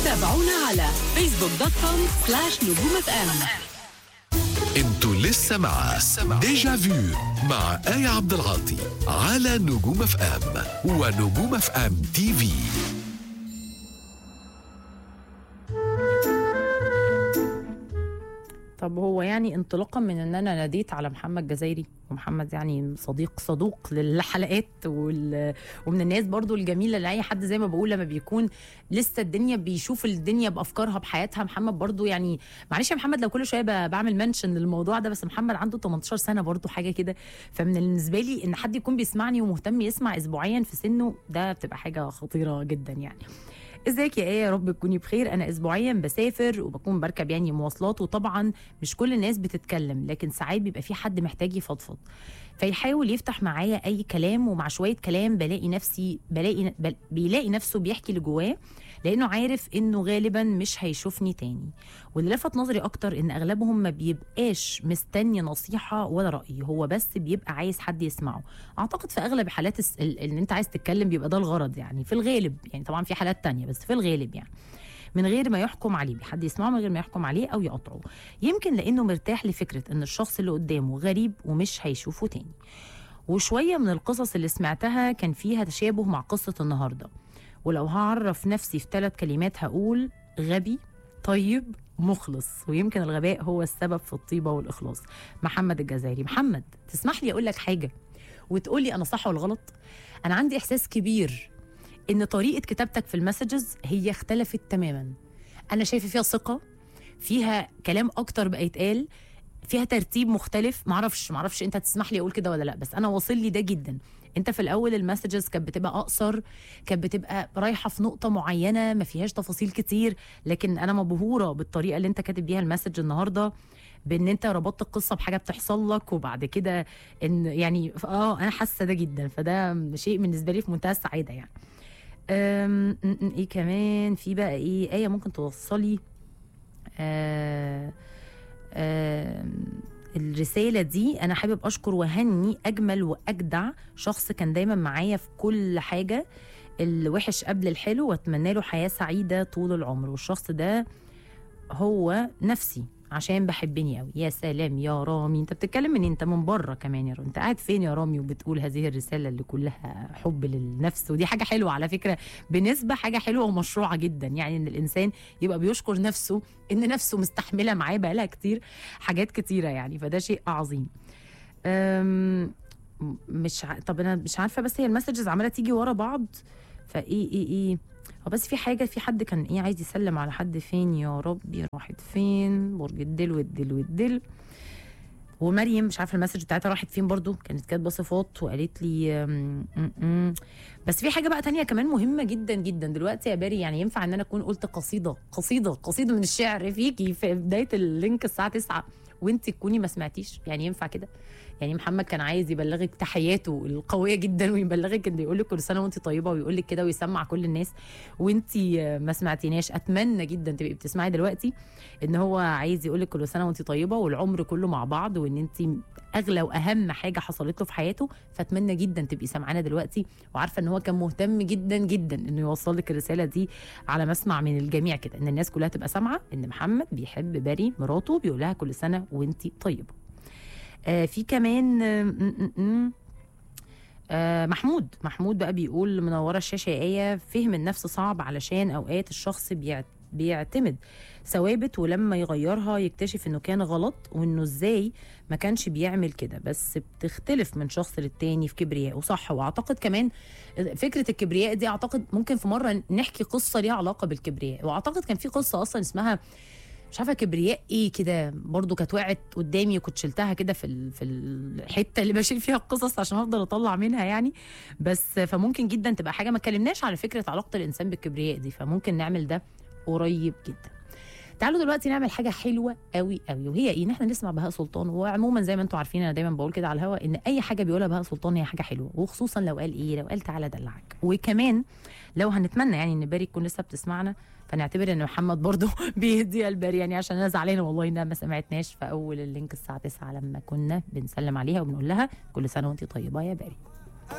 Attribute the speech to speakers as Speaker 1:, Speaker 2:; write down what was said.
Speaker 1: تابعونا على فيسبوك دوت كوم سلاش نجوم اف ام
Speaker 2: انتوا لسه مع ديجا فيو مع آية عبد العاطي على نجوم اف ام ونجوم اف ام تي في
Speaker 3: طب هو يعني انطلاقا من ان انا ناديت على محمد جزايري ومحمد يعني صديق صدوق للحلقات وال... ومن الناس برضو الجميله اللي اي حد زي ما بقول لما بيكون لسه الدنيا بيشوف الدنيا بافكارها بحياتها محمد برضو يعني معلش يا محمد لو كل شويه ب- بعمل منشن للموضوع ده بس محمد عنده 18 سنه برضو حاجه كده فمن بالنسبه لي ان حد يكون بيسمعني ومهتم يسمع اسبوعيا في سنه ده بتبقى حاجه خطيره جدا يعني ازيك يا ايه يا رب تكوني بخير انا اسبوعيا بسافر وبكون بركب يعني مواصلات وطبعا مش كل الناس بتتكلم لكن ساعات بيبقى في حد محتاج يفضفض فيحاول يفتح معايا اي كلام ومع شويه كلام بلاقي نفسي بلاقي بل بيلاقي نفسه بيحكي اللي جواه لانه عارف انه غالبا مش هيشوفني تاني واللي لفت نظري اكتر ان اغلبهم ما بيبقاش مستني نصيحه ولا راي هو بس بيبقى عايز حد يسمعه اعتقد في اغلب حالات الس- ال- ان انت عايز تتكلم بيبقى ده الغرض يعني في الغالب يعني طبعا في حالات تانية بس في الغالب يعني من غير ما يحكم عليه حد يسمعه من غير ما يحكم عليه او يقطعه يمكن لانه مرتاح لفكره ان الشخص اللي قدامه غريب ومش هيشوفه تاني وشويه من القصص اللي سمعتها كان فيها تشابه مع قصه النهارده ولو هعرف نفسي في ثلاث كلمات هقول غبي طيب مخلص ويمكن الغباء هو السبب في الطيبه والاخلاص محمد الجزائري محمد تسمح لي اقول لك حاجه وتقول لي انا صح ولا غلط انا عندي احساس كبير ان طريقه كتابتك في المسجز هي اختلفت تماما انا شايفه فيها ثقه فيها كلام اكتر بقى يتقال فيها ترتيب مختلف معرفش معرفش انت تسمح لي اقول كده ولا لا بس انا واصل لي ده جدا انت في الاول المسجز كانت بتبقى اقصر كانت بتبقى رايحه في نقطه معينه ما فيهاش تفاصيل كتير لكن انا مبهوره بالطريقه اللي انت كاتب بيها المسج النهارده بان انت ربطت القصه بحاجه بتحصل لك وبعد كده ان يعني اه انا حاسه ده جدا فده شيء بالنسبه لي في منتهى السعاده يعني أم م- م- ايه كمان في بقى ايه ايه ممكن توصلي آه آه الرسالة دي أنا حابب أشكر وهني أجمل وأجدع شخص كان دايما معايا في كل حاجة الوحش قبل الحلو وأتمنى له حياة سعيدة طول العمر والشخص ده هو نفسي عشان بحبني قوي يا سلام يا رامي انت بتتكلم من انت من بره كمان يا رامي انت قاعد فين يا رامي وبتقول هذه الرساله اللي كلها حب للنفس ودي حاجه حلوه على فكره بنسبه حاجه حلوه ومشروعه جدا يعني ان الانسان يبقى بيشكر نفسه ان نفسه مستحمله معاه بقالها كتير حاجات كتيره يعني فده شيء عظيم أم، مش ع... طب انا مش عارفه بس هي المسجز عماله تيجي ورا بعض فايه ايه ايه هو بس في حاجه في حد كان ايه عايز يسلم على حد فين يا ربي راحت فين برج الدل والدل والدل ومريم مش عارفه المسج بتاعتها راحت فين برضو كانت كاتبه صفات وقالت لي أم، أم، أم. بس في حاجه بقى تانية كمان مهمه جدا جدا دلوقتي يا باري يعني ينفع ان انا اكون قلت قصيده قصيده قصيده من الشعر فيكي في بدايه اللينك الساعه 9 وانت تكوني ما سمعتيش يعني ينفع كده يعني محمد كان عايز يبلغك تحياته القويه جدا ويبلغك ان يقول لك كل سنه وانت طيبه ويقول لك كده ويسمع كل الناس وانت ما سمعتيناش اتمنى جدا تبقي بتسمعي دلوقتي ان هو عايز يقول لك كل سنه وانت طيبه والعمر كله مع بعض وان انت اغلى واهم حاجه حصلت له في حياته فاتمنى جدا تبقي سامعانا دلوقتي وعارفه ان هو كان مهتم جدا جدا انه يوصل لك الرساله دي على مسمع من الجميع كده ان الناس كلها تبقى سامعه ان محمد بيحب باري مراته بيقول لها كل سنه وانت طيبه آه في كمان آه م- م- م. آه محمود محمود بقى بيقول منوره الشاشه يا ايه فهم النفس صعب علشان اوقات الشخص بيعت بيعتمد ثوابت ولما يغيرها يكتشف انه كان غلط وانه ازاي ما كانش بيعمل كده بس بتختلف من شخص للتاني في كبرياء وصح واعتقد كمان فكره الكبرياء دي اعتقد ممكن في مره نحكي قصه ليها علاقه بالكبرياء واعتقد كان في قصه اصلا اسمها مش عارفه كبرياء ايه كده برضو كانت وقعت قدامي وكنت شلتها كده في ال- في الحته اللي بشيل فيها القصص عشان افضل اطلع منها يعني بس فممكن جدا تبقى حاجه ما اتكلمناش على فكره علاقه الانسان بالكبرياء دي فممكن نعمل ده قريب جدا تعالوا دلوقتي نعمل حاجه حلوه قوي قوي وهي ايه ان احنا نسمع بهاء سلطان وعموما زي ما انتم عارفين انا دايما بقول كده على الهوا ان اي حاجه بيقولها بهاء سلطان هي حاجه حلوه وخصوصا لو قال ايه لو قال تعالى دلعك وكمان لو هنتمنى يعني ان باري تكون لسه بتسمعنا فنعتبر ان محمد برضو بيهدي الباري يعني عشان انا زعلانه والله انها ما سمعتناش في اول اللينك الساعه 9 لما كنا بنسلم عليها وبنقول لها كل سنه وانت طيبه يا باري